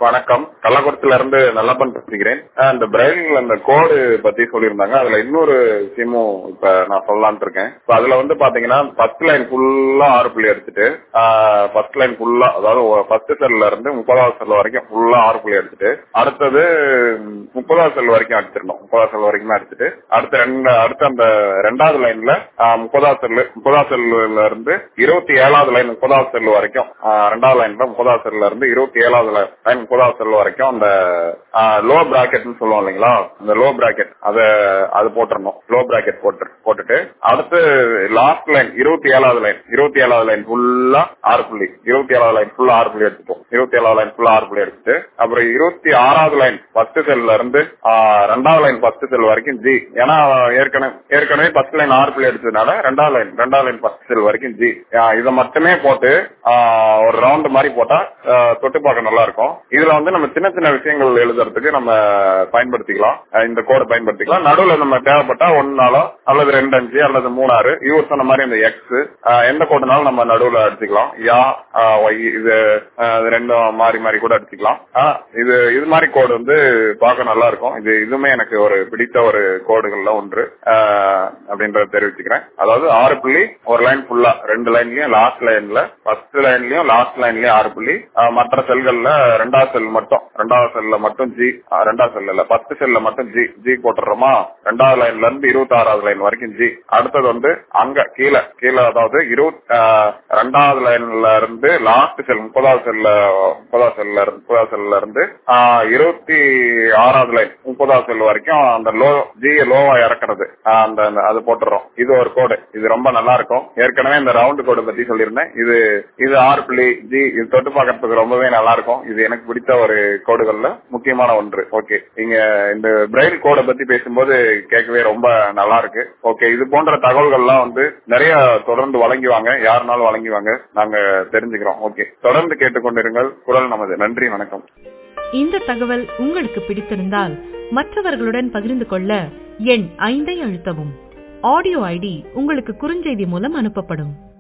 வணக்கம் கள்ளக்குளத்துல இருந்து நல்லப்பன் பேசுகிறேன் அஹ் இந்த பிரெயில் அந்த கோடு பத்தி சொல்லியிருந்தாங்க அதுல இன்னொரு விஷயமும் இப்ப நான் சொல்லலாம்னு இருக்கேன் இப்ப அதுல வந்து பாத்தீங்கன்னா ஃபர்ஸ்ட் லைன் ஃபுல்லா ஆறு புள்ளி எடுத்துட்டு ஃபர்ஸ்ட் லைன் ஃபுல்லா அதாவது ஃபர்ஸ்ட் செல்ல இருந்து முப்பதாவது செல் வரைக்கும் ஃபுல்லா ஆறு புள்ளி எடுத்துட்டு அடுத்தது முப்பதாவது செல் வரைக்கும் அடிச்சிடணும் முப்பதாவது செல் வரைக்கும் அடிச்சுட்டு அடுத்த ரெண்டு அடுத்த அந்த ரெண்டாவது லைன்ல முப்பதாவது செல் முப்பதாவது செல்லுல இருந்து இருபத்தி ஏழாவது லைன் முப்பதாவது செல் வரைக்கும் ஆஹ் ரெண்டாவது லைன்ல முப்பதாவது செல்ல இருந்து இருபத்தி ஏழாவது லைன் முப்பதாவது செல் வரைக்கும் அந்த லோ பிராக்கெட்னு சொல்லுவோம் இல்லைங்களா அந்த லோ பிராக்கெட் அத அது போட்டுறணும் லோ பிராக்கெட் போட்டு போட்டுட்டு அடுத்து லாஸ்ட் லைன் இருபத்தி ஏழாவது லைன் இருபத்தி ஏழாவது லைன் ஃபுல்லா ஆறு புள்ளி இருபத்தி ஏழாவது லைன் ஃபுல்லா ஆறு புள்ளி எடுத்துட்டோம் இருபத்தி ஏழாவது லைன் ஃபுல்லா ஆறு புள்ளி எடுத்துட்டு அப்புறம் இருபத்தி ஆறாவது லைன் ஃபர்ஸ்ட் செல்ல இருந்து ஆஹ் ரெண்டாவது லைன் ஃபர்ஸ்ட் செல் வரைக்கும் ஜி ஏன்னா ஏற்கனவே ஏற்கனவே ஃபர்ஸ்ட் லைன் ஆறு புள்ளி எடுத்ததுனால ரெண்டாவது லைன் ரெண்டாவது லைன் ஃபர்ஸ்ட் செல் வரைக்கும் ஜி இதை மட்டுமே போட்டு ஆஹ் ஒரு ரவுண்ட் மாதிரி போட்டா ஆஹ் தொட்டு பார்க்க நல்லா இருக்கும் இதுல வந்து நம்ம சின்ன சின்ன விஷயங்கள் எழுதுறதுக்கு நம்ம பயன்படுத்திக்கலாம் அஹ் இந்த கோடை பயன்படுத்திக்கலாம் நடுவுல நம்ம தேவைப்பட்டா ஒன்னாலோ அல்லது ரெண்டு அஞ்சு அல்லது மூணாறு இவர் சொன்ன மாதிரி இந்த எக்ஸ் எந்த கோடுனாலும் நம்ம நடுவுல அடிச்சுக்கலாம் யா ஆஹ் ஒய் இது ஆஹ் இது ரெண்டும் மாறி மாறி கூட அடிச்சுக்கலாம் ஆஹ் இது இது மாதிரி கோடு வந்து பார்க்க நல்லா இருக்கும் இது இதுவுமே எனக்கு ஒரு பிடித்த ஒரு கோடுகள்ல ஒன்று ஆஹ் அப்படின்றத தெரிவிச்சுக்கிறேன் அதாவது ஆறு புள்ளி ஒரு லைன் ஃபுல்லா ரெண்டு லைன்லயும் லாஸ்ட் லைன்ல ஃபர்ஸ்ட் லைன்லயும் லாஸ்ட் லைன்லயும் ஆறு புள்ளி ஆஹ் மற்ற செல்கள்ல ரெண்டாவது செல் மட்டும் ரெண்டாவது செல்ல மட்டும் ஜி ஆஹ் ரெண்டாவது செல்ல இல்ல ஃபர்ஸ்ட் செல்ல மட்டும் ஜி ஜி போட்டுறோமா ரெண்டாவது லைன்ல இருந்து இருபத்தி ஆறாவது லைன் வரைக்கும் ஜி அடுத்தது வந்து அங்க கீழே கீழே அதாவது இருபத்தி ரெண்டாவது லைன்ல இருந்து லாஸ்ட் செல் முப்பதாவது செல்ல முப்பதாவது செல்ல இருந்து முப்பதாவது செல்ல இருந்து ஆஹ் இருபத்தி ஆறாவது லைன் முப்பதாவது செல் வரைக்கும் அந்த லோ ஜி லோவா இறக்குறது ஆஹ் அந்த அந்த- அது போட்டுறோம் இது ஒரு கோடு இது ரொம்ப நல்லா இருக்கும் ஏற்கனவே இந்த ரவுண்ட் கோடு பத்தி சொல்லியிருந்தேன் இது இது ஆறு புள்ளி ஜி இது தொட்டு பார்க்கறதுக்கு ரொம்பவே நல்லா இருக்கும் இது எனக்கு பிடித்த ஒரு கோடுகள்ல முக்கியமான ஒன்று ஓகே நீங்க இந்த பிரெயில் கோடை பத்தி பேசும்போது கேட்கவே ரொம்ப நல்லா இருக்கு ஓகே இது போன்ற தகவல்கள்லாம் வந்து நிறைய தொடர்ந்து வழங்குவாங்க யாருனாலும் வழங்குவாங்க நாங்க தெரிஞ்சுக்கிறோம் ஓகே தொடர்ந்து கேட்டுக்கொண்டிருங்கள் குரல் நமது நன்றி வணக்கம் இந்த தகவல் உங்களுக்கு பிடித்திருந்தால் மற்றவர்களுடன் பகிர்ந்து கொள்ள எண் ஐந்தை அழுத்தவும் ஆடியோ ஐடி உங்களுக்கு குறுஞ்செய்தி மூலம் அனுப்பப்படும்